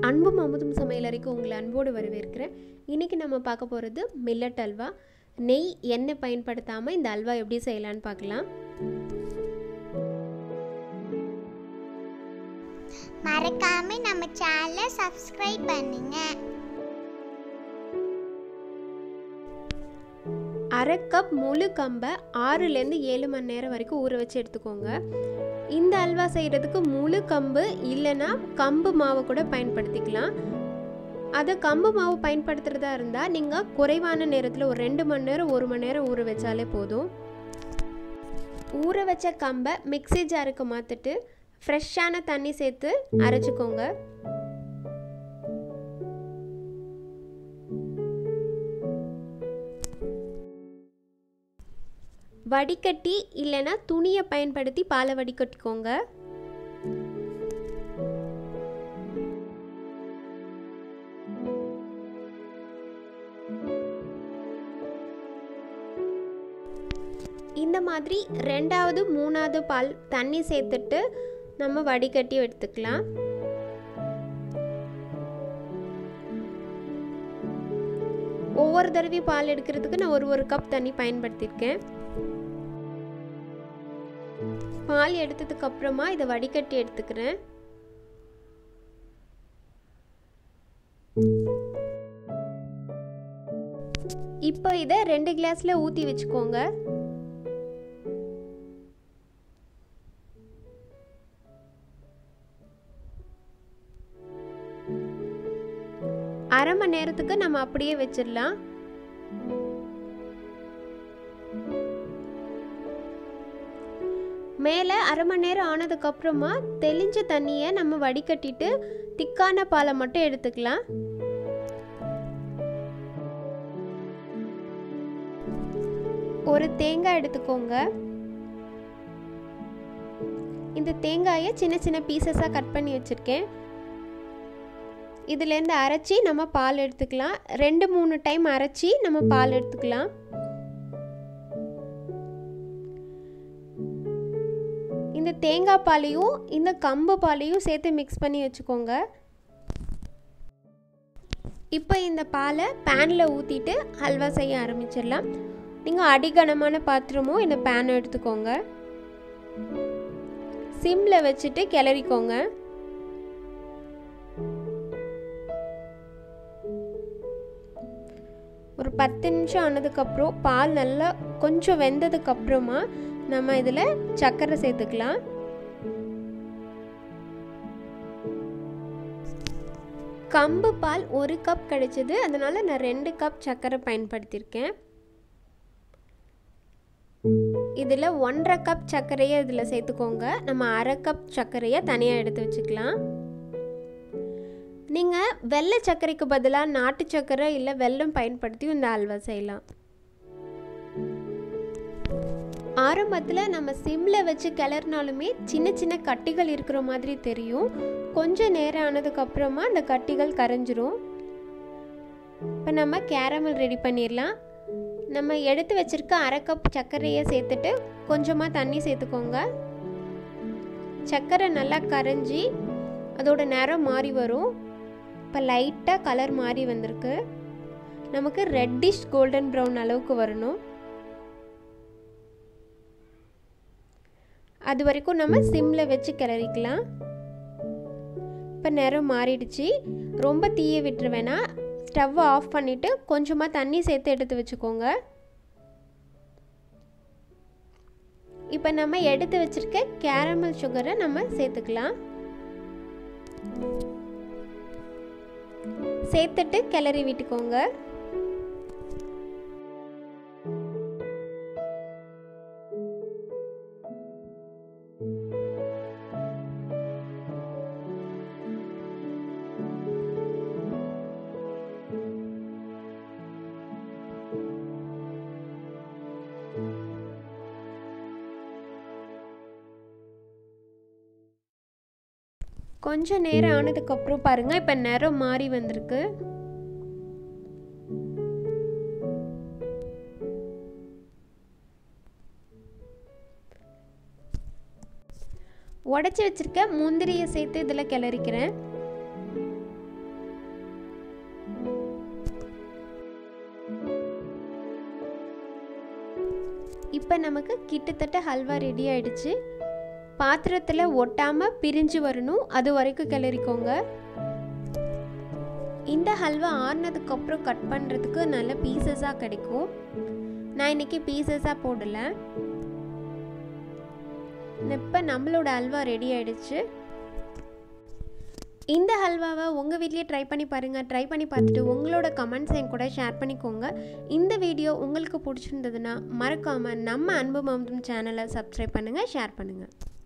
அன்பும் அமுதும் சமையலறைக்கு உங்களை அன்போடு வரவேற்கிறேன் இன்றைக்கி நம்ம பார்க்க போகிறது மில்லட் அல்வா நெய் எண்ணெய் பயன்படுத்தாமல் இந்த அல்வா எப்படி செய்யலான்னு பார்க்கலாம் மறக்காம நம்ம சேனலை சப்ஸ்கிரைப் பண்ணுங்க அரை கப் முழு கம்பை ஆறுலேருந்து ஏழு மணி நேரம் வரைக்கும் ஊற வச்சு எடுத்துக்கோங்க இந்த அல்வா செய்கிறதுக்கு முழு கம்பு இல்லைன்னா கம்பு மாவு கூட பயன்படுத்திக்கலாம் அதை கம்பு மாவு பயன்படுத்துகிறதா இருந்தால் நீங்கள் குறைவான நேரத்தில் ஒரு ரெண்டு மணி நேரம் ஒரு மணி நேரம் ஊற வச்சாலே போதும் ஊற வச்ச கம்பை மிக்ஸி ஜாருக்கு மாற்றிட்டு ஃப்ரெஷ்ஷான தண்ணி சேர்த்து அரைச்சிக்கோங்க வடிகட்டி இல்லைன்னா துணியை பயன்படுத்தி பாலை வடிகட்டிக்கோங்க இந்த மாதிரி ரெண்டாவது மூணாவது பால் தண்ணி சேர்த்துட்டு நம்ம வடிகட்டி எடுத்துக்கலாம் ஒவ்வொரு தடவையும் பால் எடுக்கிறதுக்கு நான் ஒரு ஒரு கப் தண்ணி பயன்படுத்தியிருக்கேன் பால் எடுத்ததுக்கு அப்புறமா இதை வடிகட்டி எடுத்துக்கிறேன் இப்போ இதை ரெண்டு கிளாஸ்ல ஊற்றி வச்சுக்கோங்க அரை மணி நேரத்துக்கு நம்ம அப்படியே வச்சிடலாம் மேலே அரை மணி நேரம் ஆனதுக்கப்புறமா தெளிஞ்ச தண்ணியை நம்ம வடிகட்டிட்டு திக்கான பாலை மட்டும் எடுத்துக்கலாம் ஒரு தேங்காய் எடுத்துக்கோங்க இந்த தேங்காயை சின்ன சின்ன பீசஸாக கட் பண்ணி வச்சுருக்கேன் இதுலேருந்து அரைச்சி நம்ம பால் எடுத்துக்கலாம் ரெண்டு மூணு டைம் அரைச்சி நம்ம பால் எடுத்துக்கலாம் இந்த தேங்காய் பாலையும் இந்த கம்பு பாலையும் சேர்த்து மிக்ஸ் பண்ணி வச்சுக்கோங்க இப்போ இந்த பாலை பேனில் ஊற்றிட்டு ஹல்வா செய்ய ஆரம்பிச்சிடலாம் நீங்கள் அடிகனமான பாத்திரமும் இந்த பேனை எடுத்துக்கோங்க சிம்மில் வச்சுட்டு கிளறிக்கோங்க ஒரு பத்து நிமிஷம் ஆனதுக்கப்புறம் பால் நல்லா கொஞ்சம் வெந்ததுக்கப்புறமா நம்ம இதில் சர்க்கரை சேர்த்துக்கலாம் கம்பு பால் ஒரு கப் கிடைச்சது அதனால் நான் ரெண்டு கப் சர்க்கரை பயன்படுத்தியிருக்கேன் இதில் ஒன்றரை கப் சர்க்கரையை இதில் சேர்த்துக்கோங்க நம்ம அரை கப் சர்க்கரையை தனியாக எடுத்து வச்சுக்கலாம் நீங்கள் வெள்ளை சர்க்கரைக்கு பதிலாக நாட்டு சர்க்கரை இல்லை வெல்லம் பயன்படுத்தி இந்த அல்வா செய்யலாம் ஆரம்பத்தில் நம்ம சிம்மில் வச்சு கிளறினாலுமே சின்ன சின்ன கட்டிகள் இருக்கிற மாதிரி தெரியும் கொஞ்சம் நேரம் ஆனதுக்கப்புறமா அந்த கட்டிகள் கரைஞ்சிரும் இப்போ நம்ம கேரமல் ரெடி பண்ணிடலாம் நம்ம எடுத்து வச்சுருக்க அரை கப் சர்க்கரையை சேர்த்துட்டு கொஞ்சமாக தண்ணி சேர்த்துக்கோங்க சர்க்கரை நல்லா கரைஞ்சி அதோட நிறம் மாறி வரும் இப்போ லைட்டாக கலர் மாறி வந்திருக்கு நமக்கு ரெட்டிஷ் கோல்டன் ப்ரௌன் அளவுக்கு வரணும் அது வரைக்கும் நம்ம சிம்மில் வச்சு கிளறிக்கலாம் இப்போ நிறம் மாறிடுச்சு ரொம்ப தீய விட்டுரு வேணாம் ஸ்டவ்வை ஆஃப் பண்ணிவிட்டு கொஞ்சமாக தண்ணி சேர்த்து எடுத்து வச்சுக்கோங்க இப்போ நம்ம எடுத்து வச்சுருக்க கேரமல் சுகரை நம்ம சேர்த்துக்கலாம் சேர்த்துட்டு கிளறி விட்டுக்கோங்க கொஞ்சம் நேரம் ஆனதுக்கப்புறம் பாருங்கள் இப்போ நிறம் மாறி வந்திருக்கு உடச்சி வச்சிருக்க முந்திரியை சேர்த்து இதில் கிளறிக்கிறேன் இப்போ நமக்கு கிட்டத்தட்ட ஹல்வா ரெடி ஆயிடுச்சு பாத்திரத்தில் ஒட்டாமல் பிரிஞ்சு வரணும் அது வரைக்கும் கிளறிக்கோங்க இந்த ஹல்வா ஆறுனதுக்கப்புறம் கட் பண்ணுறதுக்கு நல்ல பீசஸாக கிடைக்கும் நான் இன்றைக்கி பீசஸாக போடலை இப்போ நம்மளோட ஹல்வா ரெடி ஆயிடுச்சு இந்த ஹல்வாவை உங்கள் வீட்லேயே ட்ரை பண்ணி பாருங்கள் ட்ரை பண்ணி பார்த்துட்டு உங்களோட கமெண்ட்ஸ் என் கூட ஷேர் பண்ணிக்கோங்க இந்த வீடியோ உங்களுக்கு பிடிச்சிருந்ததுன்னா மறக்காமல் நம்ம அன்பு மமதும் சேனலை சப்ஸ்கிரைப் பண்ணுங்கள் ஷேர் பண்ணுங்கள்